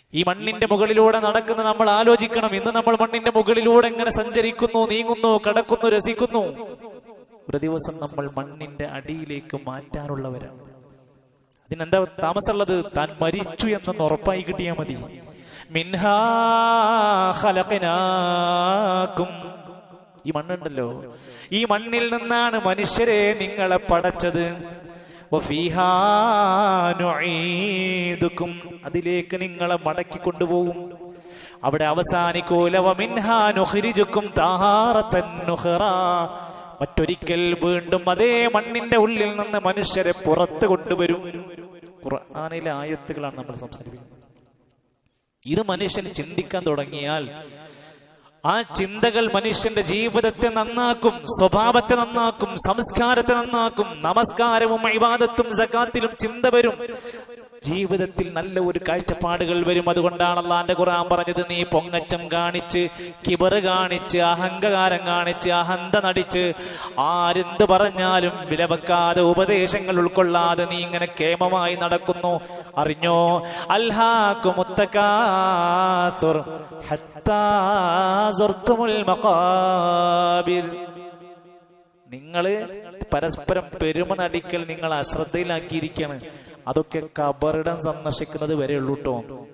ഈ മണ്ണിന്റെ മുകളിലൂടെ നടക്കുന്ന നമ്മൾ ആലോചിക്കണം ഇന്ന് നമ്മൾ മണ്ണിന്റെ മുകളിലൂടെ എങ്ങനെ സഞ്ചരിക്കുന്നു നീങ്ങുന്നു കടക്കുന്നു രസിക്കുന്നു ഒരു ദിവസം നമ്മൾ മണ്ണിന്റെ അടിയിലേക്ക് മാറ്റാനുള്ളവരാണ് അതിനെന്താ താമസമുള്ളത് താൻ മരിച്ചു എന്നൊന്ന് ഉറപ്പായി കിട്ടിയാൽ മതി മിൻഹാ ഖലഖനാക്കും ഈ മണ്ണുണ്ടല്ലോ ഈ മണ്ണിൽ നിന്നാണ് മനുഷ്യരെ നിങ്ങളെ പടച്ചത് വഫീഹാ നുഈദുക്കും അതിലേക്ക് നിങ്ങളെ മടക്കി കൊണ്ടുപോകും അവിടെ അവസാനിക്കൂല വമിൻഹാ നുഖ്രിജുക്കും താഹാറത്തൻ നുഖ്റാ മറ്റൊരിക്കൽ വീണ്ടും അതേ മണ്ണിന്റെ ഉള്ളിൽ നിന്ന് മനുഷ്യരെ പുറത്ത് കൊണ്ടുവരും ഖുർആനിലെ ആയത്തുകളാണ് നമ്മൾ സംസാരിക്കുന്നത് ഇത് മനുഷ്യൻ ചിന്തിക്കാൻ തുടങ്ങിയാൽ ആ ചിന്തകൾ മനുഷ്യന്റെ ജീവിതത്തെ നന്നാക്കും സ്വഭാവത്തെ നന്നാക്കും സംസ്കാരത്തെ നന്നാക്കും നമസ്കാരവും ഇബാദത്തും സക്കാത്തിലും ചിന്ത വരും ജീവിതത്തിൽ നല്ല ഒരു കാഴ്ചപ്പാടുകൾ വരും അതുകൊണ്ടാണ് അള്ളാന്റെ ഖുർആൻ പറഞ്ഞത് നീ പൊങ്ങച്ചം കാണിച്ച് കിബറ് കാണിച്ച് അഹങ്കാരം കാണിച്ച് അഹന്ത നടിച്ച് ആരെന്ത് പറഞ്ഞാലും വിലവെക്കാതെ ഉപദേശങ്ങൾ ഉൾക്കൊള്ളാതെ നീ ഇങ്ങനെ കേമമായി നടക്കുന്നു അറിഞ്ഞോ അൽഹാക്കു മുത്തക്കാസുർ ഹത്താ സുർത്തുമുൽ മഖാബിർ നിങ്ങള് പരസ്പരം പെരുമ നടിക്കൽ നിങ്ങൾ അശ്രദ്ധയിലാക്കിയിരിക്കുകയാണ് അതൊക്കെ കബറിടം സന്ദർശിക്കുന്നത് വരെയുള്ളൂ കേട്ടോ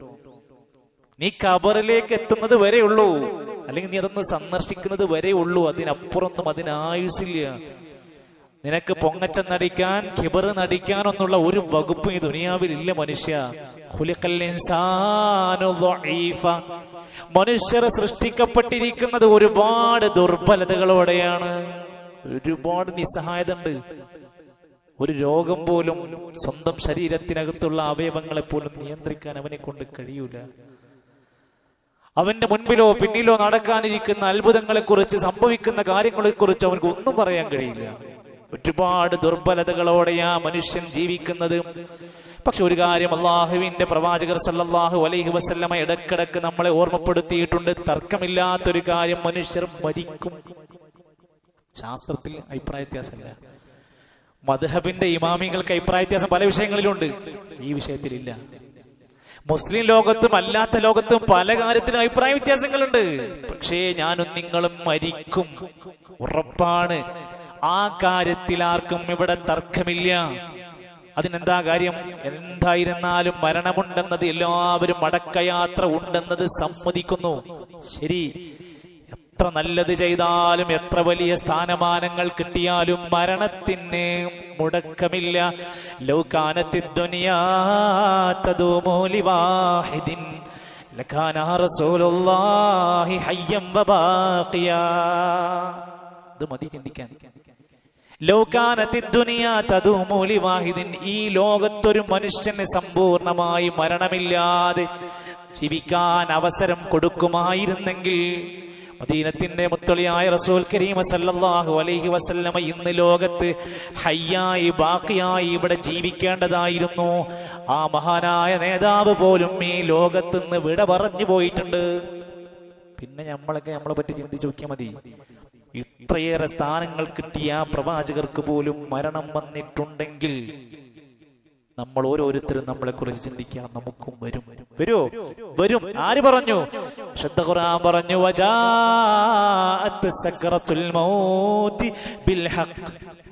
നീ കബറിലേക്ക് എത്തുന്നത് വരെയുള്ളൂ അല്ലെങ്കിൽ നീ അതൊന്ന് സന്ദർശിക്കുന്നത് വരെ ഉള്ളൂ അതിനപ്പുറമൊന്നും അതിനായുസില്ല നിനക്ക് പൊങ്ങച്ചം നടിക്കാൻ കിബറ് നടിക്കാനൊന്നുള്ള ഒരു വകുപ്പും ഈ ദുനിയാവിൽ ഇല്ല മനുഷ്യ ഖുലിഖൽ ഇൻസാനു ളഈഫ. മനുഷ്യർ സൃഷ്ടിക്കപ്പെട്ടിരിക്കുന്നത് ഒരുപാട് ദുർബലതകളോടെയാണ് ഒരുപാട് നിസ്സഹായത ഉണ്ട് ഒരു രോഗം പോലും സ്വന്തം ശരീരത്തിനകത്തുള്ള അവയവങ്ങളെ പോലും നിയന്ത്രിക്കാൻ അവനെ കൊണ്ട് കഴിയൂല അവന്റെ മുൻപിലോ പിന്നിലോ നടക്കാനിരിക്കുന്ന അത്ഭുതങ്ങളെ കുറിച്ച് സംഭവിക്കുന്ന കാര്യങ്ങളെ കുറിച്ച് അവർക്ക് ഒന്നും പറയാൻ കഴിയില്ല ഒരുപാട് ദുർബലതകളോടെയാ മനുഷ്യൻ ജീവിക്കുന്നത് പക്ഷെ ഒരു കാര്യം അള്ളാഹുവിന്റെ പ്രവാചകർ സല്ലല്ലാഹു അലൈഹി വസല്ലമ ഇടക്കിടക്ക് നമ്മളെ ഓർമ്മപ്പെടുത്തിയിട്ടുണ്ട് തർക്കമില്ലാത്തൊരു കാര്യം മനുഷ്യർ മരിക്കും ശാസ്ത്രത്തിൽ അഭിപ്രായ വ്യത്യാസമില്ല മദ്ഹബിന്റെ ഇമാമികൾക്ക് അഭിപ്രായ വ്യത്യാസം പല വിഷയങ്ങളിലുണ്ട് ഈ വിഷയത്തിലില്ല മുസ്ലിം ലോകത്തും അല്ലാത്ത ലോകത്തും പല കാര്യത്തിലും അഭിപ്രായ വ്യത്യാസങ്ങളുണ്ട് പക്ഷേ ഞാനും നിങ്ങളും മരിക്കും ഉറപ്പാണ് ആ കാര്യത്തിൽ ആർക്കും ഇവിടെ തർക്കമില്ല അതിനെന്താ കാര്യം എന്തായിരുന്നാലും മരണമുണ്ടെന്നത് എല്ലാവരും മടക്കയാത്ര ഉണ്ടെന്നത് സമ്മതിക്കുന്നു ശരി എത്ര നല്ലത് ചെയ്താലും എത്ര വലിയ സ്ഥാനമാനങ്ങൾ കിട്ടിയാലും മരണത്തിന് മുടക്കമില്ല ലൗകാനത്തി ദുനിയാ തദൂമു ലിവാഹിദിൻ ലകാന റസൂലുള്ളാഹി ഹയ്യം വബാഖിയാ ഇത് മതി ചിന്തിക്കാൻ ലൗകാനത്തി ദുനിയാ തദൂമു ലിവാഹിദിൻ ഈ ലോകത്തൊരു മനുഷ്യന് സമ്പൂർണമായി മരണമില്ലാതെ ജീവിക്കാൻ അവസരം കൊടുക്കുമായിരുന്നെങ്കിൽ മദീനത്തിന്റെ മുത്തളിയായ റസൂൽ കരീമ സല്ലല്ലാഹു അലൈഹി വസല്ലമ ഇന്ന് ലോകത്ത് ഹയ്യായി ബാക്കിയായി ഇവിടെ ജീവിക്കേണ്ടതായിരുന്നു ആ മഹാനായ നേതാവ് പോലും ഈ ലോകത്ത് നിന്ന് വിട പറഞ്ഞു പോയിട്ടുണ്ട് പിന്നെ നമ്മളൊക്കെ നമ്മളെ പറ്റി ചിന്തിച്ചു നോക്കിയാൽ മതി ഇത്രയേറെ സ്ഥാനങ്ങൾ കിട്ടിയ ആ പ്രവാചകർക്ക് പോലും മരണം വന്നിട്ടുണ്ടെങ്കിൽ നമ്മൾ ഓരോരുത്തരും നമ്മളെ കുറിച്ച് ചിന്തിക്കാം നമുക്കും വരും വരുമോ വരും ആര് പറഞ്ഞു ശ്രദ്ധ ഖുർആൻ പറഞ്ഞു വജാഅത്ത് സക്രത്തുൽ മൗതി ബിൽ ഹഖ്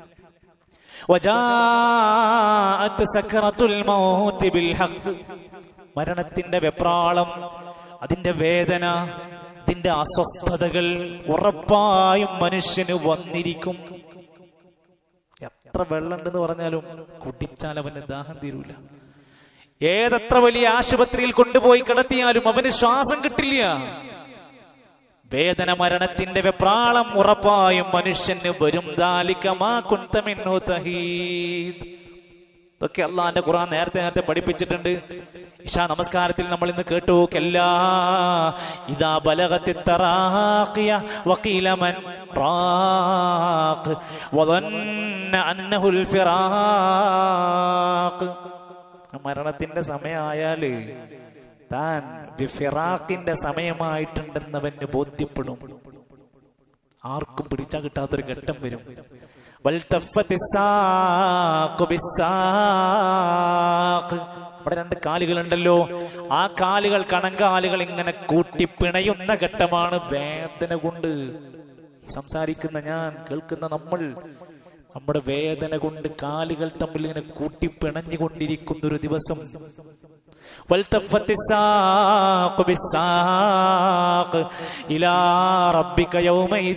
വജാഅത്ത് സക്രത്തുൽ മൗതി ബിൽ ഹഖ് മരണത്തിന്റെ വെപ്രാളം അതിന്റെ വേദന അതിന്റെ അസ്വസ്ഥതകൾ ഉറപ്പായും മനുഷ്യന് വന്നിരിക്കും എത്ര വെള്ളമുണ്ടെന്ന് പറഞ്ഞാലും കുടിച്ചാൽ അവന് ദാഹം തീരൂല ഏതെത്ര വലിയ ആശുപത്രിയിൽ കൊണ്ടുപോയി കിടത്തിയാലും അവന് ശ്വാസം കിട്ടില്ല വേദന മരണത്തിന്റെ വെപ്രാളം ഉറപ്പായും മനുഷ്യന് വരും ദാലിക്കമാ കുന്തമിന്നോ തഹീദ് ഇതൊക്കെ അള്ളാന്റെ ഖുറാൻ നേരത്തെ നേരത്തെ പഠിപ്പിച്ചിട്ടുണ്ട് ഇഷാ നമസ്കാരത്തിൽ നമ്മൾ ഇന്ന് കേട്ടു കല്ലാ ഇതാ ബലഗത്തി തറാഖിയ വഖീല മൻ റാഖ് വദന്ന അന്നഹുൽ ഫിറാഖ് മരണത്തിന്റെ സമയമായാല് താൻ ഫിറാഖിന്റെ സമയമായിട്ടുണ്ടെന്നവന് ബോധ്യപ്പെടും ആർക്കും പിടിച്ചാൽ കിട്ടാത്തൊരു ഘട്ടം വരും والتفت الساق بالساق നമ്മുടെ രണ്ട് കാലുകളുണ്ടല്ലോ ആ കാലുകൾ കണങ്കാലുകൾ ഇങ്ങനെ കൂട്ടിപ്പിണയുന്ന ഘട്ടമാണ് വേദന കൊണ്ട് സംസാരിക്കുന്ന ഞാൻ കേൾക്കുന്ന നമ്മൾ നമ്മുടെ വേദന കൊണ്ട് കാലുകൾ തമ്മിൽ ഇങ്ങനെ കൂട്ടിപ്പിണഞ്ഞുകൊണ്ടിരിക്കുന്ന ഒരു ദിവസം والتفت الساق بالساق إلى ربك يومئذ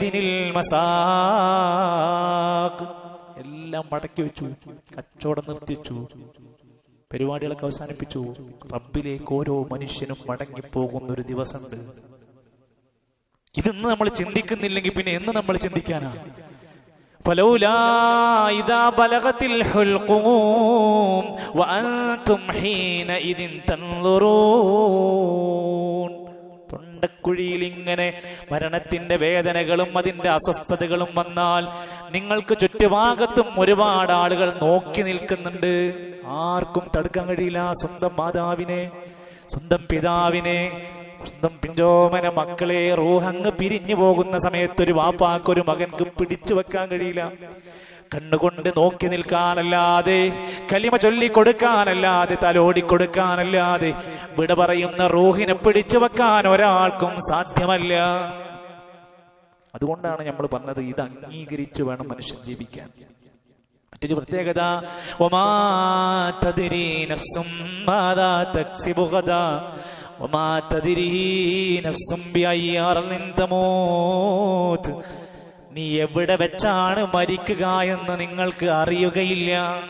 المساق എല്ലാം മടക്കി വെച്ചു കച്ചവടം നിർത്തിച്ചു പരിപാടികളൊക്കെ അവസാനിപ്പിച്ചു റബ്ബിലേക്ക് ഓരോ മനുഷ്യനും മടങ്ങിപ്പോകുന്ന ഒരു ദിവസമുണ്ട് ഇതെന്ന് നമ്മൾ ചിന്തിക്കുന്നില്ലെങ്കിൽ പിന്നെ എന്ന് നമ്മൾ ചിന്തിക്കാനാ فلولا إذا بلغت الحلقوم وأنتم حينئذ تنظرون തൊണ്ടക്കുഴിയിൽ ഇങ്ങനെ മരണത്തിന്റെ വേദനകളും അതിന്റെ അസ്വസ്ഥതകളും വന്നാൽ നിങ്ങൾക്ക് ചുറ്റുഭാഗത്തും ഒരുപാട് ആളുകൾ നോക്കി നിൽക്കുന്നുണ്ട് ആർക്കും തടുക്കാൻ കഴിയില്ല സ്വന്തം മാതാവിനെ സ്വന്തം പിതാവിനെ സ്വന്തം പിഞ്ചോമന മക്കളെ റൂഹങ്ങ് പിരിഞ്ഞു പോകുന്ന സമയത്ത് ഒരു വാപ്പാക്ക് ഒരു മകൻക്ക് പിടിച്ചു വെക്കാൻ കഴിയില്ല കണ്ണുകൊണ്ട് നോക്കി നിൽക്കാനല്ലാതെ കലിമ ചൊല്ലിക്കൊടുക്കാനല്ലാതെ തലോടി കൊടുക്കാനല്ലാതെ വിട പറയുന്ന റൂഹിനെ പിടിച്ചു വെക്കാൻ ഒരാൾക്കും സാധ്യമല്ല അതുകൊണ്ടാണ് നമ്മൾ പറഞ്ഞത് ഇത് അംഗീകരിച്ചു വേണം മനുഷ്യൻ ജീവിക്കാൻ മറ്റൊരു പ്രത്യേകത ഒമാ തദിരി നഫ്സും മാതാ തക്സിബു ഗദാ وما تدري نفس بأي أرض تموت നീ എവിടെ വെച്ചാണ് മരിക്കുക എന്ന് നിങ്ങൾക്ക് അറിയുകയില്ല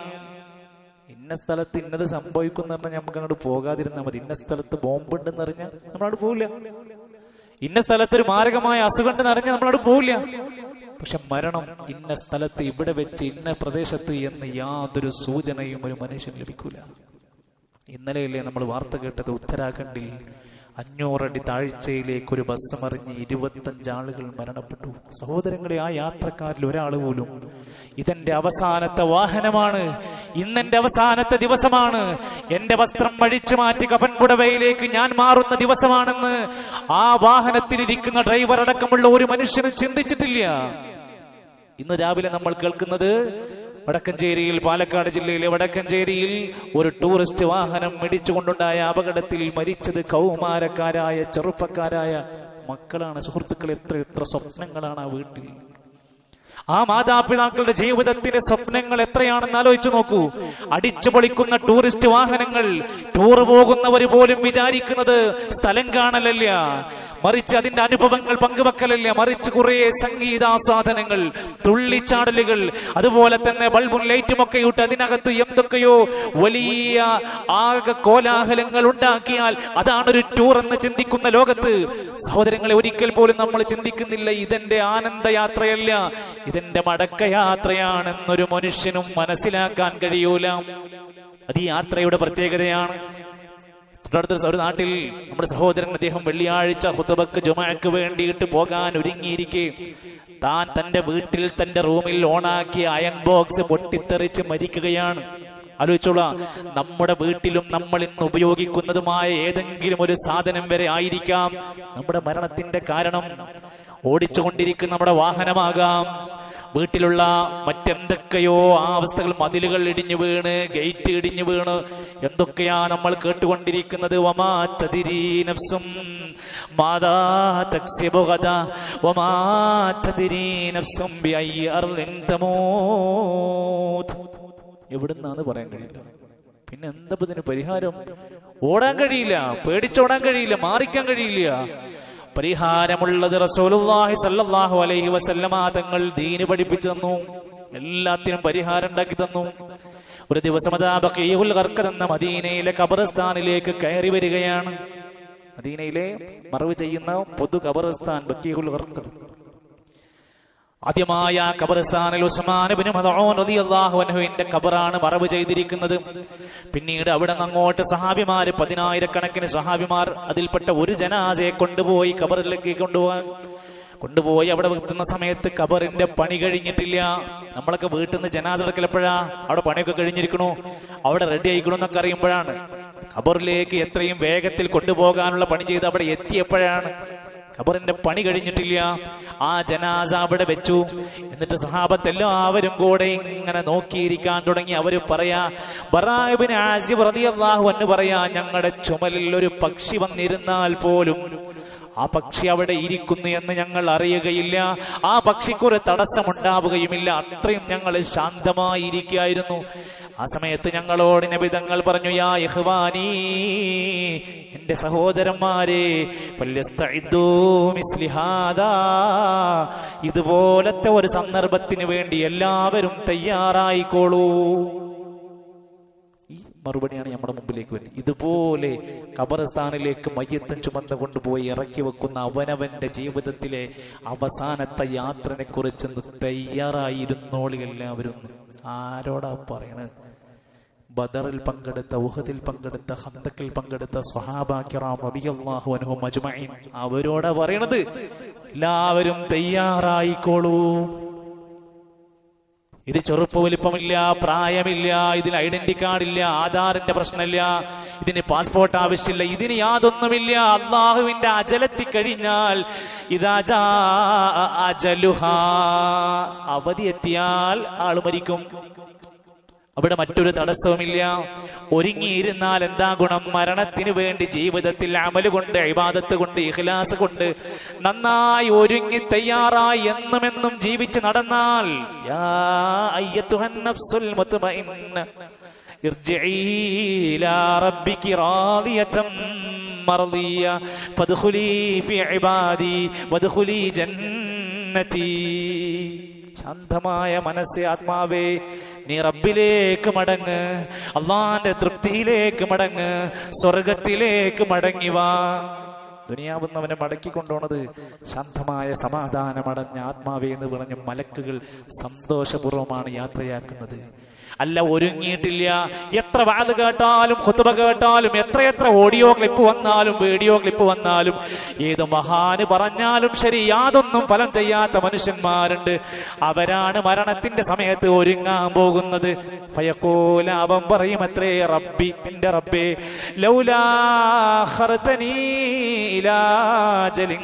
ഇന്ന സ്ഥലത്ത് ഇന്നത് സംഭവിക്കുന്ന പറഞ്ഞാൽ നമുക്ക് അങ്ങോട്ട് പോകാതിരുന്നാൽ മതി ഇന്ന സ്ഥലത്ത് ബോംബുണ്ടെന്ന് അറിഞ്ഞാൽ നമ്മളവിടെ പോവില്ല ഇന്ന സ്ഥലത്ത് ഒരു മാരകമായ അസുഖം ഉണ്ടെന്ന് അറിഞ്ഞാൽ നമ്മളവിടെ പോവില്ല പക്ഷെ മരണം ഇന്ന സ്ഥലത്ത് ഇവിടെ വെച്ച് ഇന്ന പ്രദേശത്ത് എന്ന് യാതൊരു സൂചനയും ഒരു മനുഷ്യന് ലഭിക്കൂല ഇന്നലെയല്ലേ നമ്മൾ വാർത്ത കേട്ടത് ഉത്തരാഖണ്ഡിൽ അഞ്ഞൂറടി താഴ്ചയിലേക്ക് ഒരു ബസ് മറിഞ്ഞ് ഇരുപത്തഞ്ച് ആളുകൾ മരണപ്പെട്ടു സഹോദരങ്ങളെ ആ യാത്രക്കാരിൽ ഒരാൾ പോലും ഇതെന്റെ അവസാനത്തെ വാഹനമാണ് ഇന്നെന്റെ അവസാനത്തെ ദിവസമാണ് എന്റെ വസ്ത്രം അഴിച്ചു മാറ്റി കഫൻ പുടവയിലേക്ക് ഞാൻ മാറുന്ന ദിവസമാണെന്ന് ആ വാഹനത്തിലിരിക്കുന്ന ഡ്രൈവർ അടക്കമുള്ള ഒരു മനുഷ്യനും ചിന്തിച്ചിട്ടില്ല ഇന്ന് രാവിലെ നമ്മൾ കേൾക്കുന്നത് വടക്കഞ്ചേരിയിൽ പാലക്കാട് ജില്ലയിലെ വടക്കഞ്ചേരിയിൽ ഒരു ടൂറിസ്റ്റ് വാഹനം ഇടിച്ചുകൊണ്ടുണ്ടായ അപകടത്തിൽ മരിച്ചത് കൗമാരക്കാരായ ചെറുപ്പക്കാരായ മക്കളാണ് സുഹൃത്തുക്കൾ എത്ര എത്ര സ്വപ്നങ്ങളാണ് ആ വീട്ടിൽ ആ മാതാപിതാക്കളുടെ ജീവിതത്തിന്റെ സ്വപ്നങ്ങൾ എത്രയാണെന്ന് ആലോചിച്ചു നോക്കൂ അടിച്ചു പൊളിക്കുന്ന ടൂറിസ്റ്റ് വാഹനങ്ങൾ ടൂർ പോകുന്നവർ പോലും വിചാരിക്കുന്നത് സ്ഥലം കാണലല്ല മറിച്ച് അതിന്റെ അനുഭവങ്ങൾ പങ്കുവെക്കലല്ല മറിച്ച് കുറെ സംഗീതാസ്വാദനങ്ങൾ തുള്ളിച്ചാടലുകൾ അതുപോലെ തന്നെ ബൾബും ലൈറ്റും ഒക്കെ ഇട്ട് അതിനകത്ത് എന്തൊക്കെയോ വലിയ ആകെ കോലാഹലങ്ങൾ ഉണ്ടാക്കിയാൽ അതാണ് ഒരു ടൂർ എന്ന് ചിന്തിക്കുന്ന ലോകത്ത് സഹോദരങ്ങളെ ഒരിക്കൽ പോലും നമ്മൾ ചിന്തിക്കുന്നില്ല ഇതെന്റെ ആനന്ദയാത്രയല്ല ഇതെന്റെ മടക്കയാത്രയാണെന്നൊരു മനുഷ്യനും മനസ്സിലാക്കാൻ കഴിയൂല അത് ഈ യാത്രയുടെ പ്രത്യേകതയാണ് തൊട്ടടുത്ത ഒരു നാട്ടിൽ നമ്മുടെ സഹോദരൻ അദ്ദേഹം വെള്ളിയാഴ്ച ഹുതബക്ക് ജുമഴക്ക് വേണ്ടിയിട്ട് പോകാൻ ഒരുങ്ങിയിരിക്കെ താൻ തന്റെ വീട്ടിൽ തന്റെ റൂമിൽ ഓണാക്കിയ അയൺ ബോക്സ് പൊട്ടിത്തെറിച്ച് മരിക്കുകയാണ് ആലോചിച്ചോളാം നമ്മുടെ വീട്ടിലും നമ്മൾ ഇന്ന് ഉപയോഗിക്കുന്നതുമായ ഏതെങ്കിലും ഒരു സാധനം വരെ ആയിരിക്കാം നമ്മുടെ മരണത്തിന്റെ കാരണം ഓടിച്ചുകൊണ്ടിരിക്കുന്ന നമ്മുടെ വാഹനമാകാം വീട്ടിലുള്ള മറ്റെന്തൊക്കെയോ ആ അവസ്ഥകൾ മതിലുകൾ ഇടിഞ്ഞു വീണ് ഗേറ്റ് ഇടിഞ്ഞു വീണ് എന്തൊക്കെയാ നമ്മൾ കേട്ടുകൊണ്ടിരിക്കുന്നത് വമാ തദിരീ നഫ്സും മാതാ തക്സിബു ഗദാ വമാ തദിരീ നഫ്സും ബിഅയ്യി അർളിൻ തമൂത് എവിടുന്നാന്ന് പറയാൻ കഴിയില്ല പിന്നെ എന്താ ഇതിന് പരിഹാരം ഓടാൻ കഴിയില്ല പേടിച്ചോടാൻ കഴിയില്ല മാറിക്കാൻ കഴിയില്ല പരിഹാരമുള്ളത് റസൂലുള്ളാഹി സല്ലല്ലാഹു അലൈഹി വസല്ലമ തങ്ങൾ ദീന് പഠിപ്പിച്ചു തന്നു എല്ലാത്തിനും പരിഹാരം ഉണ്ടാക്കി തന്നു ഒരു ദിവസം അതാ ബഖീഉൽ ഖർഖദ് എന്ന മദീനയിലെ ഖബർസ്ഥാനിലേക്ക് കയറി വരികയാണ് മദീനയിലെ മറവ് ചെയ്യുന്ന പൊതു ഖബർസ്ഥാൻ ബഖീഉൽ ഖർഖദ് ആദ്യമായ ഖബർസ്ഥാനിൽ ഉസ്മാൻ ഇബ്നു മദ്ഊൻ റളിയല്ലാഹു അൻഹുവിന്റെ ഖബറാണ് മറവ് ചെയ്തിരിക്കുന്നത് പിന്നീട് അവിടെ നിന്ന് അങ്ങോട്ട് സഹാബിമാര് പതിനായിരക്കണക്കിന് സഹാബിമാർ അതിൽപ്പെട്ട ഒരു ജനാസയെ കൊണ്ടുപോയി ഖബറിലേക്ക് കൊണ്ടുപോകാൻ കൊണ്ടുപോയി അവിടെ എത്തുന്ന സമയത്ത് ഖബറിന്റെ പണി കഴിഞ്ഞിട്ടില്ല നമ്മളൊക്കെ വീട്ടിൽ നിന്ന് ജനാസ എടുക്കൽ എപ്പോഴാ അവിടെ പണിയൊക്കെ കഴിഞ്ഞിരിക്കണു അവിടെ റെഡി ആയിക്കണു എന്നൊക്കെ അറിയുമ്പോഴാണ് ഖബറിലേക്ക് എത്രയും വേഗത്തിൽ കൊണ്ടുപോകാനുള്ള പണി ചെയ്ത് അവിടെ എത്തിയപ്പോഴാണ് ഖബറിന്റെ പണി കഴിഞ്ഞിട്ടില്ല ആ ജനാസ അവിടെ വെച്ചു എന്നിട്ട് സഹാബത്ത് എല്ലാവരും കൂടെ ഇങ്ങനെ നോക്കിയിരിക്കാൻ തുടങ്ങി അവര് പറയാ ബറാബിന് ആസിബ് റളിയല്ലാഹു അൻഹു പറയാ ഞങ്ങളുടെ ചുമലിൽ ഒരു പക്ഷി വന്നിരുന്നാൽ പോലും ആ പക്ഷി അവിടെ ഇരിക്കുന്നു എന്ന് ഞങ്ങൾ അറിയുകയില്ല ആ പക്ഷിക്കൊരു തടസ്സമുണ്ടാവുകയുമില്ല അത്രയും ഞങ്ങൾ ശാന്തമായിരിക്കായിരുന്നു ആ സമയത്ത് ഞങ്ങളോട് നബിതങ്ങൾ പറഞ്ഞു യാ ഇഹ്വാനീ എന്റെ സഹോദരന്മാരെ ഫല്യസ്തഇദ്ദൂ മിസ്ലി ഹാദാ. ഇതുപോലത്തെ ഒരു സന്ദർഭത്തിന് വേണ്ടി എല്ലാവരും തയ്യാറായിക്കോളൂ ഈ മറുപടിയാണ് നമ്മുടെ മുമ്പിലേക്ക് വരുന്നത് ഇതുപോലെ ഖബർസ്ഥാനിലേക്ക് മയ്യത്തും ചുമന്ന് കൊണ്ടുപോയി ഇറക്കി വെക്കുന്ന അവനവന്റെ ജീവിതത്തിലെ അവസാനത്തെ യാത്രനെ കുറിച്ച് തയ്യാറായിരുന്നോളി എല്ലാവരും ആരോടാ പറയണത് ബദറിൽ പങ്കെടുത്ത ഉഹദിൽ പങ്കെടുത്ത ഹന്തക്കിൽ പങ്കെടുത്ത സ്വഹാബാക്കിറാം റളിയല്ലാഹു അൻഹും അജ്മഈൻ അവരോടാ പറയണത് എല്ലാവരും തയ്യാറായിക്കോളൂ ഇത് ചെറുപ്പ വലിപ്പമില്ല പ്രായമില്ല ഇതിൽ ഐഡന്റി കാർഡില്ല ആധാറിന്റെ പ്രശ്നമില്ല ഇതിന് പാസ്പോർട്ട് ആവശ്യമില്ല ഇതിന് യാതൊന്നുമില്ല അള്ളാഹുവിന്റെ അജലെത്തി കഴിഞ്ഞാൽ ഇതാ ജാ അജലുഹ അവധി എത്തിയാൽ ആള് മരിക്കും അവിടെ മറ്റൊരു തടസ്സവുമില്ല ഒരുങ്ങിയിരുന്നാൽ എന്താ ഗുണം മരണത്തിന് വേണ്ടി ജീവിതത്തിൽ അമല് കൊണ്ട് ഇബാദത്ത് കൊണ്ട് ഇഖ്ലാസ് കൊണ്ട് നന്നായി ഒരുങ്ങി തയ്യാറായി എന്നും എന്നും ജീവിച്ച് നടന്നാൽ യാ അയ്യത്തുഹൻ നഫ്സുൽ മുത്മഇന്ന ഇർജിഇ ഇലാ റബ്ബികി റാദിയതൻ മർദിയ ഫദ്ഖുലി ഫി ഇബാദി വദ്ഖുലി ജന്നതി ശാന്തമായ മനസ്സ് ആത്മാവേ നീ റബ്ബിലേക്ക് മടങ്ങ് അള്ളാന്റെ തൃപ്തിയിലേക്ക് മടങ്ങ് സ്വർഗത്തിലേക്ക് മടങ്ങി വാ ദുനിയാവുന്നവനെ മടക്കി കൊണ്ടുപോണത് ശാന്തമായ സമാധാനമടഞ്ഞ ആത്മാവേ എന്ന് പറഞ്ഞ് മലക്കുകൾ സന്തോഷപൂർവ്വമാണ് യാത്രയാക്കുന്നത് അല്ല ഒരുങ്ങിയിട്ടില്ല എത്ര വാത് കേട്ടാലും ഹുത്തുബ കേട്ടാലും എത്രയെത്ര ഓഡിയോ ക്ലിപ്പ് വന്നാലും വീഡിയോ ക്ലിപ്പ് വന്നാലും ഏത് മഹാന് പറഞ്ഞാലും ശരി യാതൊന്നും ഫലം ചെയ്യാത്ത മനുഷ്യന്മാരുണ്ട് അവരാണ് മരണത്തിന്റെ സമയത്ത് ഒരുങ്ങാൻ പോകുന്നത് ഭയക്കോല അവൻ പറയും അത്രേ റബ്ബി എന്റെ റബ്ബേ ലൗലാ ഖർതനീ ഇലാ അജലിൻ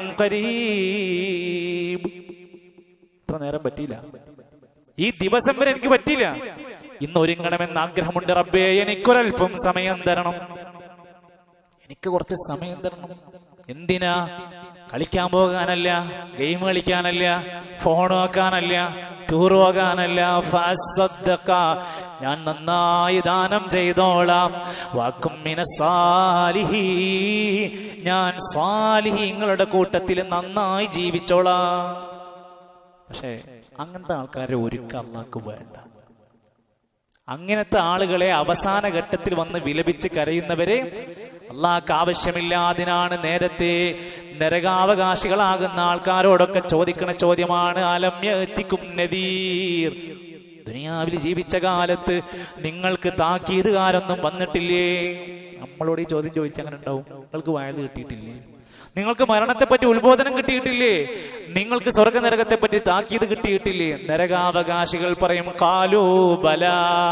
ഖരീബ് ഇത്ര നേരം പറ്റിയില്ല ഈ ദിവസം വരെ എനിക്ക് പറ്റിയില്ല ഇന്ന് ഒരുങ്ങണമെന്ന് ആഗ്രഹമുണ്ട് റബ്ബേ എനിക്കൊരൽപ്പം സമയം തരണം എനിക്ക് കുറച്ച് സമയം തരണം എന്തിനാ കളിക്കാൻ പോകാനല്ല ഗെയിം കളിക്കാനല്ല ഫോൺ നോക്കാനല്ല ടൂർ പോകാനല്ല ഫസ്വദ്ദഖ. ഞാൻ നന്നായി ദാനം ചെയ്തോളാം വാക്കും മിനസാലിഹി ഞാൻ സ്വാലിഹിങ്ങളുടെ കൂട്ടത്തിൽ നന്നായി ജീവിച്ചോളാം പക്ഷേ അങ്ങനത്തെ ആൾക്കാരെ ഒരുക്ക അള്ളാക്ക് വേണ്ട അങ്ങനത്തെ ആളുകളെ അവസാന ഘട്ടത്തിൽ വന്ന് വിലപിച്ച് കരയുന്നവരെ അള്ളാഹ്ക്ക് ആവശ്യമില്ല അതിനാണ് നേരത്തെ നരകാവകാശികളാകുന്ന ആൾക്കാരോടൊക്കെ ചോദിക്കണ ചോദ്യമാണ് അലമ്യത്തിക്കും നദീർ ദുനിയാവിൽ ജീവിച്ച കാലത്ത് നിങ്ങൾക്ക് താക്കീതുകാരൊന്നും വന്നിട്ടില്ലേ നമ്മളോട് ഈ ചോദ്യം ചോദിച്ചാൽ അങ്ങനെ ഉണ്ടാവും നിങ്ങൾക്ക് വയത് കിട്ടിയിട്ടില്ലേ നിങ്ങൾക്ക് മരണത്തെ പറ്റി ഉത്ബോധനം കിട്ടിയിട്ടില്ലേ നിങ്ങൾക്ക് സ്വർഗനരകത്തെ പറ്റി താക്കീത് കിട്ടിയിട്ടില്ലേ നരകാവകാശികൾ പറയും കാലോ ബല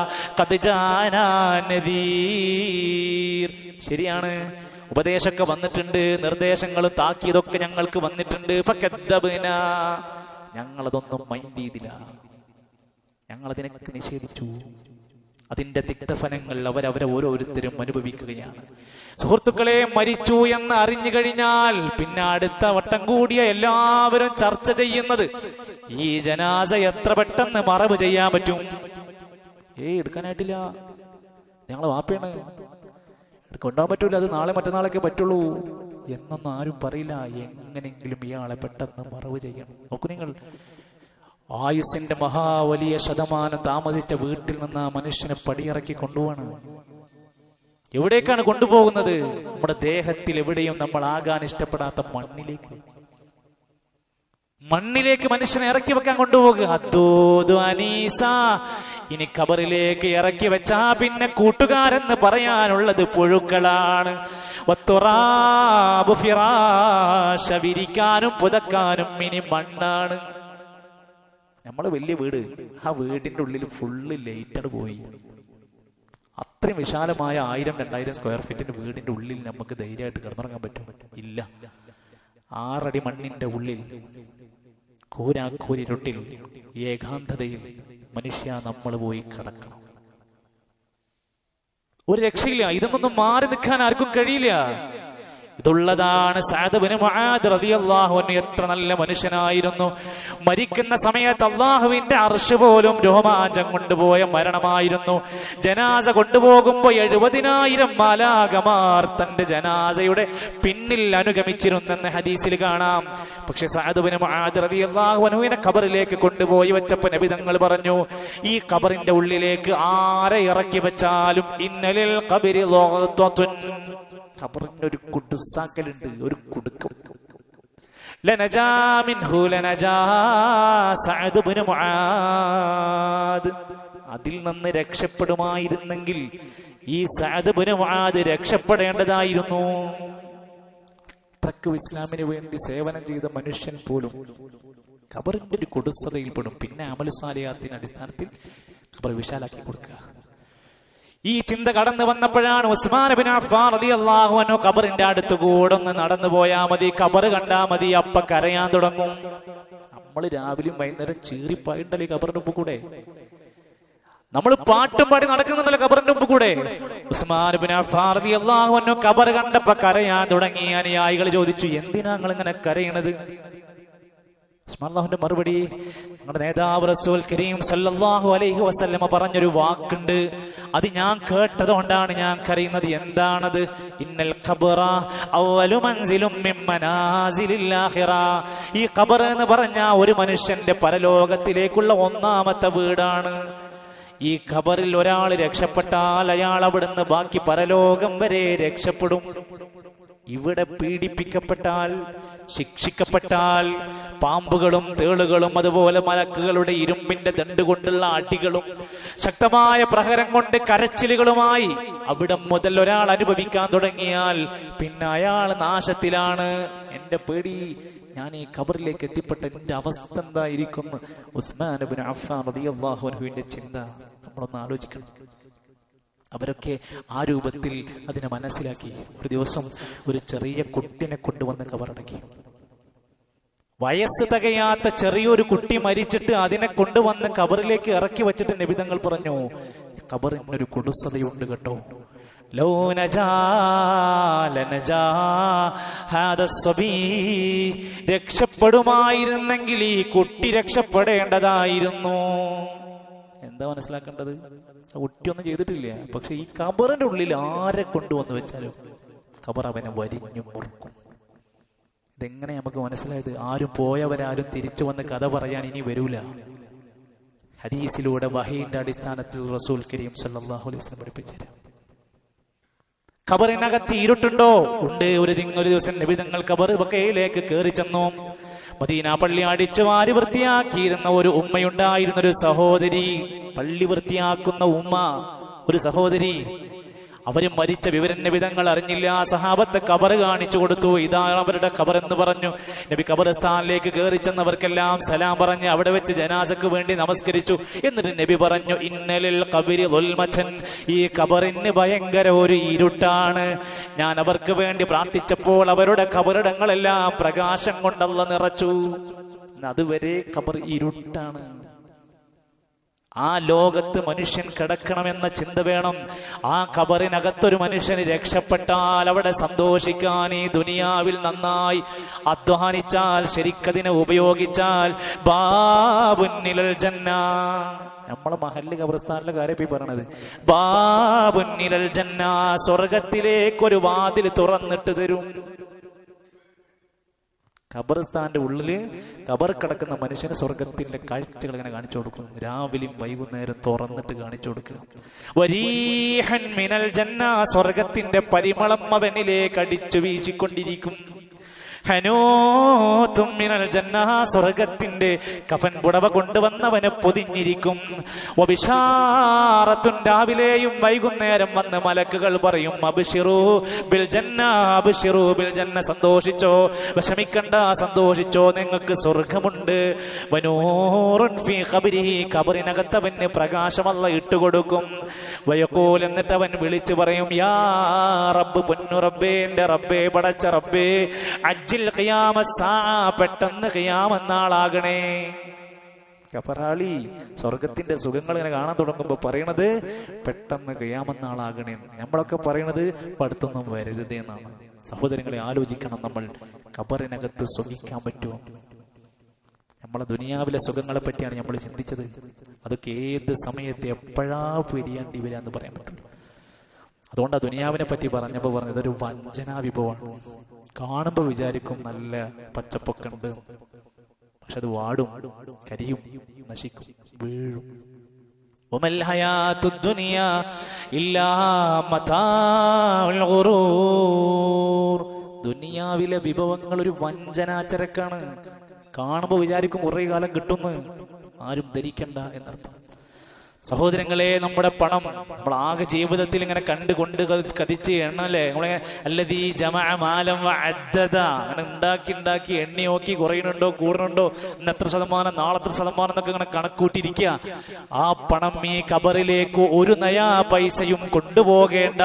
കഥജാനീർ ശരിയാണ് ഉപദേശമൊക്കെ വന്നിട്ടുണ്ട് നിർദ്ദേശങ്ങളും താക്കീതൊക്കെ ഞങ്ങൾക്ക് വന്നിട്ടുണ്ട് ഫക്കദ്ദബ്ന. ഞങ്ങളതൊന്നും മൈൻഡ് ചെയ്തില്ല ഞങ്ങളതിനൊക്കെ നിഷേധിച്ചു അതിന്റെ തിക്തഫലങ്ങൾ അവരവരെ ഓരോരുത്തരും അനുഭവിക്കുകയാണ് സുഹൃത്തുക്കളെ മരിച്ചു എന്ന് അറിഞ്ഞു കഴിഞ്ഞാൽ പിന്നെ അടുത്ത വട്ടം കൂടിയ എല്ലാവരും ചർച്ച ചെയ്യുന്നത് ഈ ജനാസ എത്ര പെട്ടെന്ന് മറവ് ചെയ്യാൻ പറ്റും ഏയ് എടുക്കാനായിട്ടില്ല ഞങ്ങളെ വാപ്പയാണ് കൊണ്ടുപോകാൻ പറ്റൂല അത് നാളെ മറ്റന്നാളൊക്കെ പറ്റുള്ളൂ എന്നൊന്നും ആരും പറയില്ല എങ്ങനെങ്കിലും ഇയാളെ പെട്ടെന്ന് മറവ് ചെയ്യണം നോക്കൂ നിങ്ങൾ ആയുസിന്റെ മഹാവലിയ ശതമാനം താമസിച്ച വീട്ടിൽ നിന്ന് ആ മനുഷ്യനെ പടിയിറക്കി കൊണ്ടുപോവാണ് എവിടേക്കാണ് കൊണ്ടുപോകുന്നത് നമ്മുടെ ദേഹത്തിൽ എവിടെയും നമ്മൾ ആകാൻ ഇഷ്ടപ്പെടാത്ത മണ്ണിലേക്ക് മണ്ണിലേക്ക് മനുഷ്യനെ ഇറക്കി വെക്കാൻ കൊണ്ടുപോകുക അദ്ദൂദു അനീസ ഇനി ഖബറിലേക്ക് ഇറക്കി വെച്ചാ പിന്നെ കൂട്ടുകാരെന്ന് പറയാനുള്ളത് പുഴുക്കളാണ് വത്തുറാബു ഫിറാശ വിരിക്കാനും പുതക്കാനും ഇനി മണ്ണാണ് നമ്മള് വലിയ വീട് ആ വീടിന്റെ ഉള്ളിൽ ഫുള്ള് ലൈറ്റഡ് പോയി അത്രയും വിശാലമായ ആയിരം രണ്ടായിരം സ്ക്വയർ ഫീറ്റിന്റെ വീടിന്റെ ഉള്ളിൽ നമുക്ക് ധൈര്യമായിട്ട് കിടന്നുറങ്ങാൻ പറ്റും ഇല്ല ആറടി മണ്ണിന്റെ ഉള്ളിൽ കൂരാക്കൂരിരുട്ടിൽ ഏകാന്തതയിൽ മനുഷ്യ നമ്മൾ പോയി കിടക്കണം ഒരു രക്ഷയില്ല ഇതൊന്നും മാറി നിൽക്കാൻ ആർക്കും കഴിയില്ല ഇതുള്ളതാണ് സാദബിന് റളിയല്ലാഹുവിന് എത്ര നല്ല മനുഷ്യനായിരുന്നു മരിക്കുന്ന സമയത്ത് അള്ളാഹുവിന്റെ അർഷ് പോലും രോമാഞ്ചം കൊണ്ടുപോയ മരണമായിരുന്നു ജനാസ കൊണ്ടുപോകുമ്പോ എഴുപതിനായിരം മാലാകമാർ തന്റെ ജനാസയുടെ പിന്നിൽ അനുഗമിച്ചിരുന്നെന്ന് ഹദീസിൽ കാണാം പക്ഷെ സാദുബിന് റളിയല്ലാഹുവിനെ ഖബറിലേക്ക് കൊണ്ടുപോയി വെച്ചപ്പോ നബിതങ്ങൾ പറഞ്ഞു ഈ ഖബറിന്റെ ഉള്ളിലേക്ക് ആരെ ഇറക്കി വെച്ചാലും ഇന്നലിൽ ഖബരി ളഗ്തത്തുൻ ഖബറിന് ഒരു കുടുസാക്കലുണ്ട് ഒരു കുടുക്കം ലനജാ മിൻഹു ലനജാ സഅദ് ഇബ്നു മുആദ് അതിൽ നിന്ന് രക്ഷപ്പെടുമായിരുന്നെങ്കിൽ ഈ സഅദ് ഇബ്നു മുആദ് രക്ഷപ്പെടേണ്ടതായിരുന്നു അത്രക്കും ഇസ്ലാമിന് വേണ്ടി സേവനം ചെയ്ത മനുഷ്യൻ പോലും ഖബറിന്റെ ഒരു കൊടുസതയിൽപ്പെടും പിന്നെ അമലുസാലിയാത്തിന്റെ അടിസ്ഥാനത്തിൽ ഖബർ വിശാലാക്കി കൊടുക്കുക ഈ ചിന്ത കടന്നു വന്നപ്പോഴാണ് ഉസ്മാൻ ബിൻ അഫ്ഫാൻ റളിയല്ലാഹു അൻഹു ഖബറിന്റെ അടുത്ത് കൂടെ ഒന്ന് നടന്നു പോയാ മതി ഖബർ കണ്ടാ മതി അപ്പ കരയാൻ തുടങ്ങും നമ്മൾ രാവിലെയും വൈകുന്നേരം ചീറിപ്പായിണ്ടല്ലേ ഖബറിന്റെ മുമ്പ് കൂടെ നമ്മൾ പാട്ടും പാടി നടക്കുന്നുണ്ടല്ലോ ഖബറിന്റെ മുമ്പ് കൂടെ ഉസ്മാൻ ബിൻ അഫ്ഫാൻ റളിയല്ലാഹു അൻഹു ഖബർ കണ്ടപ്പോ കരയാൻ തുടങ്ങി അനുയായികൾ ചോദിച്ചു എന്തിനാ നിങ്ങൾ ഇങ്ങനെ കരയണത് അള്ളാഹുന്റെ മറുപടി നമ്മുടെ നേതാവ് റസൂൽ കരീം സല്ലല്ലാഹു അലൈഹി വസല്ലമ പറഞ്ഞൊരു വാക്കുണ്ട് അത് ഞാൻ കേട്ടതുകൊണ്ടാണ് ഞാൻ കരയുന്നത് എന്താണത് ഇന്നൽ ഖബറ അവലു മൻസിലും മിൻ മനാസിലിൽ ആഖിറ ഈ ഖബർ എന്ന് പറഞ്ഞ ഒരു മനുഷ്യന്റെ പരലോകത്തിലേക്കുള്ള ഒന്നാമത്തെ വീടാണ് ഈ ഖബറിൽ ഒരാൾ രക്ഷപ്പെട്ടാൽ അയാൾ അവിടുന്ന് ബാക്കി പരലോകം വരെ രക്ഷപ്പെടും ഇവിടെ പീഡിപ്പിക്കപ്പെട്ടാൽ ശിക്ഷിക്കപ്പെട്ടാൽ പാമ്പുകളും തേളുകളും അതുപോലെ മലക്കുകളുടെ ഇരുമ്പിന്റെ ദണ്ട് കൊണ്ടുള്ള അടികളും ശക്തമായ പ്രഹരം കൊണ്ട് കരച്ചിലുകളുമായി അവിടെ മുതൽ ഒരാൾ അനുഭവിക്കാൻ തുടങ്ങിയാൽ പിന്നെ അയാൾ നാശത്തിലാണ് എന്റെ പേടി ഞാൻ ഈ ഖബറിലേക്ക് എത്തിപ്പെട്ട എന്റെ അവസ്ഥ എന്തായിരിക്കും ഉസ്മാൻ ബിൻ അഫ്ഫാൻ റളിയല്ലാഹു അൻഹുവിന്റെ ചിന്ത നമ്മളൊന്ന് ആലോചിക്കണം അവരൊക്കെ ആ രൂപത്തിൽ അതിനെ മനസ്സിലാക്കി ഒരു ദിവസം ഒരു ചെറിയ കുട്ടിനെ കൊണ്ടുവന്ന് കബറടക്കി വയസ്സ് തികയാത്ത ചെറിയൊരു കുട്ടി മരിച്ചിട്ട് അതിനെ കൊണ്ടുവന്ന് കബറിലേക്ക് ഇറക്കി വെച്ചിട്ട് നിബിതങ്ങൾ പറഞ്ഞു കബറിനൊരു കുടുസതയുണ്ട് കേട്ടോ ലോ നജാ ലനജാ ഹാദ സ്വബീ. രക്ഷപ്പെടുമായിരുന്നെങ്കിൽ ഈ കുട്ടി രക്ഷപ്പെടേണ്ടതായിരുന്നു എന്താ മനസ്സിലാക്കേണ്ടത് ആ കുട്ടിയൊന്നും ചെയ്തിട്ടില്ല പക്ഷെ ഈ കബറിന്റെ ഉള്ളിൽ ആരെ കൊണ്ടുവന്ന് വെച്ചാലും ഖബർ അവനെ വരിഞ്ഞു മുറുക്കും ഇതെങ്ങനെ നമുക്ക് മനസ്സിലായത് ആരും പോയവരാരും തിരിച്ചു വന്ന് കഥ പറയാൻ ഇനി വരൂല ഹദീസിലൂടെ വഹീന്റെ അടിസ്ഥാനത്തിൽ റസൂൽ കരീം സല്ലല്ലാഹു അലൈഹി വസല്ലം പഠിപ്പിച്ചുതരാം ഖബറിനകത്ത് ഇരുട്ടുണ്ടോ ഉണ്ട് ഒരു ദിങ് ഒരു ദിവസം നബി തങ്ങൾ ഖബർ ബക്കയിലേക്ക് കയറി ചെന്നു മദീന പള്ളി അടിച്ചു വാരി വൃത്തിയാക്കിയിരുന്ന ഒരു ഉമ്മയുണ്ടായിരുന്ന ഒരു സഹോദരി പള്ളി വൃത്തിയാക്കുന്ന ഉമ്മ ഒരു സഹോദരി അവര് മരിച്ച വിവരം നബിതങ്ങൾ അറിഞ്ഞില്ല സഹാബത്ത് കബർ കാണിച്ചു കൊടുത്തു ഇതാണ് അവരുടെ ഖബർ എന്ന് പറഞ്ഞു നബി ഖബർസ്ഥാനിലേക്ക് കയറി ചെന്നവർക്കെല്ലാം സലാം പറഞ്ഞ് അവിടെ വെച്ച് ജനാസക്ക് വേണ്ടി നമസ്കരിച്ചു എന്നിട്ട് നബി പറഞ്ഞു ഇന്നലിൽ കബരി ദുൽമച്ചൻ ഈ ഖബറിന് ഭയങ്കര ഒരു ഇരുട്ടാണ് ഞാൻ അവർക്ക് വേണ്ടി പ്രാർത്ഥിച്ചപ്പോൾ അവരുടെ ഖബറിടങ്ങളെല്ലാം പ്രകാശം കൊണ്ടല്ല നിറച്ചു അതുവരെ ഖബർ ഇരുട്ടാണ് ആ ലോകത്ത് മനുഷ്യൻ കിടക്കണമെന്ന ചിന്ത വേണം ആ ഖബറിനകത്തൊരു മനുഷ്യന് രക്ഷപ്പെട്ടാൽ അവിടെ സന്തോഷിക്കാൻ ഈ ദുനിയാവിൽ നന്നായി അധ്വാനിച്ചാൽ ശരിക്കതിനെ ഉപയോഗിച്ചാൽ ബാബുന്നിലൽ ജന്ന നമ്മളെ മഹല്ല് ഖബർസ്ഥാനിലെ കാര്യം ഇപ്പൊ ഈ പറയണത് ബാബുന്നിലൽ ജന്ന സ്വർഗത്തിലേക്കൊരു വാതിൽ തുറന്നിട്ട് തരും ഖബർസ്ഥാന്റെ ഉള്ളില് ഖബർ കിടക്കുന്ന മനുഷ്യന് സ്വർഗത്തിന്റെ കാഴ്ചകൾ ഇങ്ങനെ കാണിച്ചു കൊടുക്കും രാവിലെയും വൈകുന്നേരം തുറന്നിട്ട് കാണിച്ചു കൊടുക്കുക വരീഹൻ മിനൽ ജന്ന സ്വർഗത്തിന്റെ പരിമളം അവനിലേക്ക് അടിച്ചു വീശിക്കൊണ്ടിരിക്കും ഹനോത്തും മിനൽ ജന്ന സ്വർഗത്തിന്റെ കഫൻ പുടവ കൊണ്ടുവന്നവന് പൊതിഞ്ഞിരിക്കും വബിഷാറത്തുൻ രാവിലെയും വൈകുന്നേരം വന്ന് മലക്കുകൾ പറയും അബ്ശിറൂ ബിൽ ജന്ന അബ്ശിറൂ ബിൽ ജന്ന സന്തോഷിച്ചോ വിഷമിക്കണ്ട സന്തോഷിച്ചോ നിങ്ങൾക്ക് സ്വർഗമുണ്ട് വനൂറുൻ ഫീ ഖബരിഹി ഖബറിനകത്തവന് പ്രകാശമല്ല ഇട്ടുകൊടുക്കും വയക്കോൽ എന്നിട്ട് അവൻ വിളിച്ചു പറയും യാ റബ്ബ് പൊന്നു റബ്ബേ എന്റെ റബ്ബേ പടച്ച റബ്ബേ അജ്ജ അജ്ജിൽ ഖിയാമ സാ പെട്ടെന്ന് ഖിയാമെന്നാളാകണേ കപ്പറാളി സ്വർഗത്തിന്റെ സുഖങ്ങൾ ഇങ്ങനെ കാണാൻ തുടങ്ങുമ്പോ പറയണത് പെട്ടെന്ന് ഖിയാമെന്നാളാകണേ നമ്മളൊക്കെ പറയണത് പടുത്തൊന്നും വരരുതേ എന്നാണ് സഹോദരങ്ങളെ ആലോചിക്കണം നമ്മൾ കബറിനകത്ത് സുഖിക്കാൻ പറ്റുമോ നമ്മളെ ദുനിയാവിലെ സുഖങ്ങളെ പറ്റിയാണ് നമ്മൾ ചിന്തിച്ചത് അതൊക്കെ ഏത് സമയത്ത് എപ്പോഴാ പിരിയാണ്ടി വരാന്ന് പറയാൻ പറ്റില്ല അതുകൊണ്ട് ആ ദുനിയാവിനെ പറ്റി പറഞ്ഞപ്പോൾ പറഞ്ഞത് ഒരു വഞ്ചനാ വിഭവമാണ് കാണുമ്പോൾ വിചാരിക്കും നല്ല പച്ചപ്പൊക്കെ ഉണ്ട് പക്ഷെ അത് വാടും കരിയും നശിക്കും വീഴും وما الحياة الدنيا إلا متاع الغرور ദുനിയാവിലെ വിഭവങ്ങൾ ഒരു വഞ്ചനാചരക്കാണ് കാണുമ്പോൾ വിചാരിക്കും കുറേ കാലം കിട്ടുന്നു ആരും ധരിക്കണ്ട എന്നർത്ഥം സഹോദരങ്ങളെ നമ്മുടെ പണം നമ്മൾ ആകെ ജീവിതത്തിൽ ഇങ്ങനെ കണ്ട് കൊണ്ട് ക- കതിച്ച് എണ്ണല്ലേ നമ്മളെ അല്ലതീ ജമാ മാലം വ അദ്ദദ അങ്ങനെ ഉണ്ടാക്കി ഉണ്ടാക്കി എണ്ണി നോക്കി കുറയുന്നുണ്ടോ കൂടുന്നുണ്ടോ ഇന്ന് എത്ര ശതമാനം നാളെ എത്ര ശതമാനം എന്നൊക്കെ ഇങ്ങനെ കണക്കൂട്ടിയിരിക്കുക ആ പണം ഈ കബറിലേക്ക് ഒരു നയാ പൈസയും കൊണ്ടുപോകേണ്ട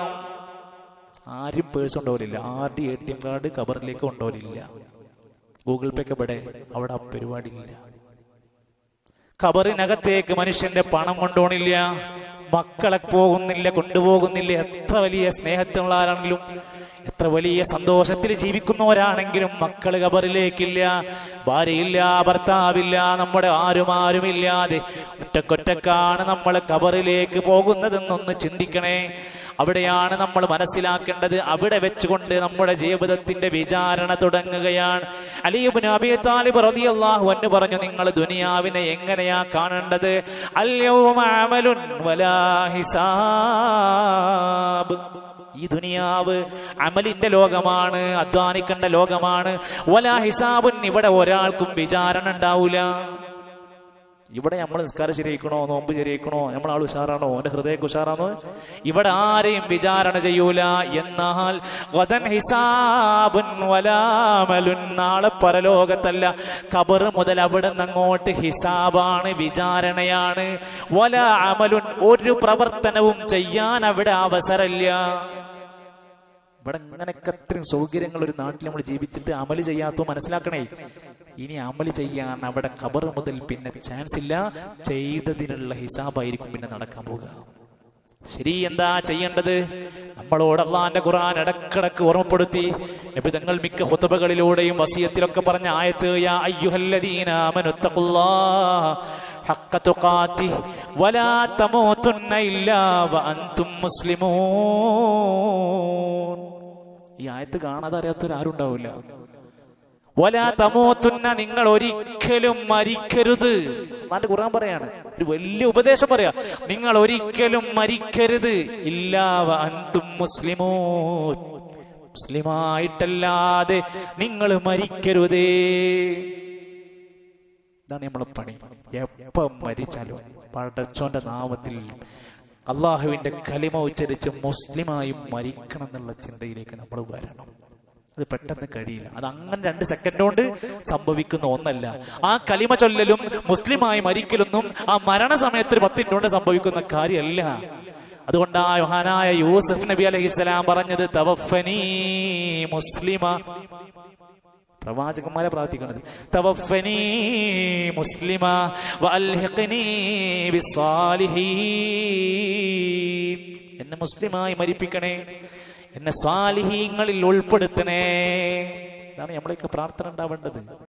ആരും പേഴ്സ് കൊണ്ടുപോലില്ല ആരുടെയും എ ടി എം കാർഡ് കബറിലേക്ക് കൊണ്ടുപോലില്ല ഗൂഗിൾ പേ ഒക്കെ ഇവിടെ അവിടെ ആ പരിപാടിയില്ല ഖബറിനകത്തേക്ക് മനുഷ്യന്റെ പണം കൊണ്ടുപോണില്ല മക്കളെ പോകുന്നില്ല കൊണ്ടുപോകുന്നില്ല എത്ര വലിയ സ്നേഹത്തിലുള്ളവരാണെങ്കിലും എത്ര വലിയ സന്തോഷത്തിൽ ജീവിക്കുന്നവരാണെങ്കിലും മക്കൾ ഖബറിലേക്കില്ല ഭാര്യയില്ല ഭർത്താവില്ല നമ്മുടെ ആരും ആരുമില്ലാതെ ഒറ്റക്കൊറ്റക്കാണ് നമ്മൾ ഖബറിലേക്ക് പോകുന്നതെന്നൊന്ന് ചിന്തിക്കണേ അവിടെയാണ് നമ്മൾ മനസ്സിലാക്കേണ്ടത് അവിടെ വെച്ചുകൊണ്ട് നമ്മുടെ ജീവിതത്തിന്റെ വിചാരണ തുടങ്ങുകയാണ് അലിയുബിന് അബി താലിബ് റളിയല്ലാഹു അൻഹു പറഞ്ഞു നിങ്ങൾ ദുനിയാവിനെ എങ്ങനെയാ കാണേണ്ടത് അൽയൗമ അമലുൻ വലാ ഹിസാബ് ഈ ദുനിയാവ് അമലിന്റെ ലോകമാണ് അധ്വാനിക്കേണ്ട ലോകമാണ് വലാ ഹിസാബുൻ ഇവിടെ ഒരാൾക്കും വിചാരണ ഉണ്ടാവൂല ഇവിടെ നമ്മൾ നിസ്കാരം ശരിയാക്കണോ നോമ്പ് ശരിയാക്കണോ നമ്മൾ ആൾ ഉഷാറാണോ എന്റെ ഹൃദയൊക്കെ ഉഷാറാണോ ഇവിടെ ആരെയും വിചാരണ ചെയ്യൂല എന്നാൽ വദൻ ഹിസാബുൻ വലാമലുൻ നാളെ പരലോകത്തല്ല ഖബർ മുതൽ അവിടെ നിന്ന് അങ്ങോട്ട് ഹിസാബാണ് വിചാരണയാണ് വല അമലുൻ ഒരു പ്രവർത്തനവും ചെയ്യാൻ അവിടെ അവസരമില്ല ഇവിടെ ഇങ്ങനെയൊക്കെ അത്രയും സൗകര്യങ്ങൾ ഒരു നാട്ടിൽ നമ്മൾ ജീവിച്ചിട്ട് അമല് ചെയ്യാത്തോ മനസ്സിലാക്കണേ ഇനി അമല് ചെയ്യാൻ അവിടെ ഖബർ മുതൽ പിന്നെ ചാൻസ് ഇല്ല ചെയ്തതിനുള്ള ഹിസാബായിരിക്കും പിന്നെ നടക്കാൻ പോകുക ശരി എന്താ ചെയ്യേണ്ടത് നമ്മളോട് അള്ളാന്റെ ഖുർആൻ ഇടക്കിടക്ക് ഓർമ്മപ്പെടുത്തി നബി തങ്ങൾ മിക്ക ഹുതബകളിലൂടെയും വസിയത്തിലൊക്കെ പറഞ്ഞ ആയത്ത് യാ അയ്യുഹല്ലദീന ആമനുത്തഖുല്ലാഹ ഹഖ തുഖാതിഹ് വലാ തമൂതുന്ന ഇല്ലാ വഅൻതും മുസ്ലിമൂൻ ഈ ആയത്ത് കാണാതെ അറിയാത്തവരാരും ഉണ്ടാവില്ല വലാ തമൂത്തുന്ന നിങ്ങൾ ഒരിക്കലും മരിക്കരുത് എന്നാണ്ട് ഖുർആൻ പറയാണ് ഒരു വലിയ ഉപദേശം പറയാ നിങ്ങൾ ഒരിക്കലും മരിക്കരുത് ഇല്ലാവ അന്തും മുസ്ലിമോ മുസ്ലിമായിട്ടല്ലാതെ നിങ്ങൾ മരിക്കരുതേ ഇതാണ് നമ്മളെ പണി എപ്പം മരിച്ചാലും പടച്ചോന്റെ നാമത്തിൽ അള്ളാഹുവിന്റെ കലിമ ഉച്ചരിച്ച് മുസ്ലിമായും മരിക്കണം എന്നുള്ള ചിന്തയിലേക്ക് നമ്മൾ വരണം അത് പെട്ടെന്ന് കഴിയില്ല അത് അങ്ങനെ രണ്ട് സെക്കൻഡ് കൊണ്ട് സംഭവിക്കുന്ന ഒന്നല്ല ആ കലിമ ചൊല്ലലും മുസ്ലിമായി മരിക്കലൊന്നും ആ മരണസമയത്ത് ഒരു പത്തിൻ്റെ കൊണ്ട് സംഭവിക്കുന്ന കാര്യമല്ല അതുകൊണ്ട് ആ യോഹാനായ യൂസഫ് നബി അലഹിസ്സലാം പറഞ്ഞത് തവഫനി മുസ്ലിമ പ്രവാചകന്മാരെ പ്രാർത്ഥിക്കണത് തവഫനി മുസ്ലിമ വഅൽഹിഖ്നി ബിസ്സാലിഹീൻ എന്നെ മുസ്ലിമായി മരിപ്പിക്കണേ എന്നെ സ്വാലിഹീങ്ങളിൽ ഉൾപ്പെടുത്തണേ ഇതാണ് നമ്മളെയൊക്കെ പ്രാർത്ഥന ഉണ്ടാവേണ്ടത്